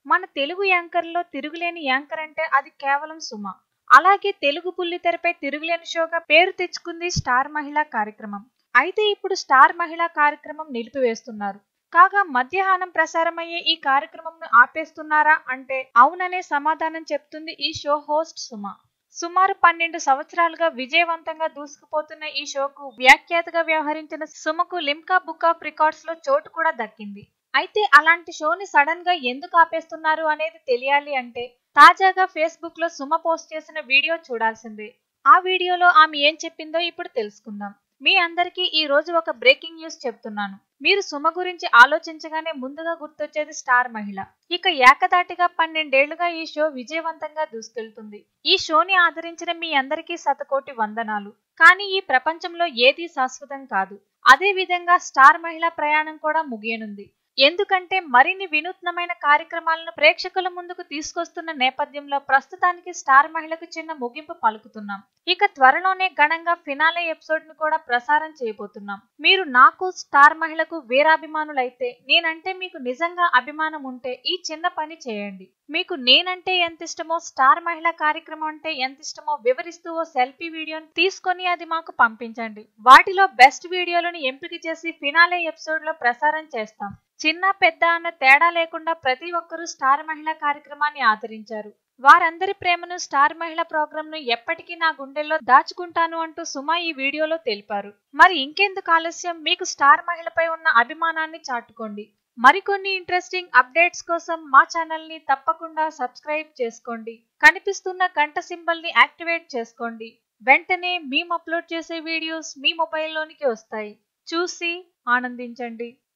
మన తెలుగు యాంకర్లో తిరుగులేని యాంకర్ అంటే అది కేవలం సుమ అలాగే తెలుగు బుల్లితెరపై తిరుగులేని షోగా పేరు తెచ్చుకుంది స్టార్ మహిళా కార్యక్రమం అయితే ఇప్పుడు స్టార్ మహిళా కార్యక్రమం నిలిపివేస్తున్నారు కాగా మధ్యాహ్నం ప్రసారమయ్యే ఈ కార్యక్రమంను ఆపేస్తున్నారా అంటే అవుననే సమాధానం చెప్తుంది ఈ షో హోస్ట్ సుమ సుమారు పన్నెండు సంవత్సరాలుగా విజయవంతంగా దూసుకుపోతున్న ఈ షోకు వ్యాఖ్యాతగా వ్యవహరించిన సుమకు లిమ్కా బుక్ ఆఫ్ రికార్డ్స్ లో చోటు కూడా దక్కింది అయితే అలాంటి షోని సడన్ గా ఎందుకు ఆపేస్తున్నారు అనేది తెలియాలి అంటే తాజాగా ఫేస్బుక్ లో సుమ పోస్ట్ చేసిన వీడియో చూడాల్సిందే ఆ వీడియోలో ఆమె ఏం చెప్పిందో ఇప్పుడు తెలుసుకుందాం మీ అందరికీ ఈ రోజు ఒక బ్రేకింగ్ న్యూస్ చెప్తున్నాను మీరు సుమ గురించి ఆలోచించగానే ముందుగా గుర్తొచ్చేది స్టార్ మహిళ ఇక ఏకదాటిగా పన్నెండేళ్లుగా ఈ షో విజయవంతంగా దూసుకెళ్తుంది ఈ షోని ఆదరించిన మీ అందరికీ శతకోటి వందనాలు కానీ ఈ ప్రపంచంలో ఏదీ శాశ్వతం కాదు అదే విధంగా స్టార్ మహిళ ప్రయాణం కూడా ముగియనుంది ఎందుకంటే మరిన్ని వినూత్నమైన కార్యక్రమాలను ప్రేక్షకుల ముందుకు తీసుకొస్తున్న నేపథ్యంలో ప్రస్తుతానికి స్టార్ మహిళకు చిన్న ముగింపు పలుకుతున్నాం ఇక త్వరలోనే ఘనంగా ఫినాలే ఎపిసోడ్ ను కూడా ప్రసారం చేయబోతున్నాం మీరు నాకు స్టార్ మహిళకు వీరాభిమానులైతే నేనంటే మీకు నిజంగా అభిమానం ఉంటే ఈ చిన్న పని చేయండి మీకు నేనంటే ఎంత ఇష్టమో స్టార్ మహిళ కార్యక్రమం అంటే ఎంత ఇష్టమో వివరిస్తూ ఓ సెల్ఫీ వీడియోని తీసుకొని అది మాకు పంపించండి వాటిలో బెస్ట్ వీడియోలను ఎంపిక చేసి ఫినాలే ఎపిసోడ్ లో ప్రసారం చేస్తాం చిన్న పెద్ద అన్న తేడా లేకుండా ప్రతి ఒక్కరూ స్టార్ మహిళ కార్యక్రమాన్ని ఆదరించారు వారందరి ప్రేమను స్టార్ మహిళ ప్రోగ్రామ్ ను ఎప్పటికీ నా గుండెల్లో దాచుకుంటాను అంటూ సుమ ఈ వీడియోలో తెలిపారు మరి ఇంకెందుకు ఆలస్యం మీకు స్టార్ మహిళపై ఉన్న అభిమానాన్ని చాటుకోండి మరికొన్ని ఇంట్రెస్టింగ్ అప్డేట్స్ కోసం మా ఛానల్ ని తప్పకుండా సబ్స్క్రైబ్ చేసుకోండి కనిపిస్తున్న గంట సింబల్ ని యాక్టివేట్ చేసుకోండి వెంటనే మేము అప్లోడ్ చేసే వీడియోస్ మీ మొబైల్లోనికి వస్తాయి చూసి ఆనందించండి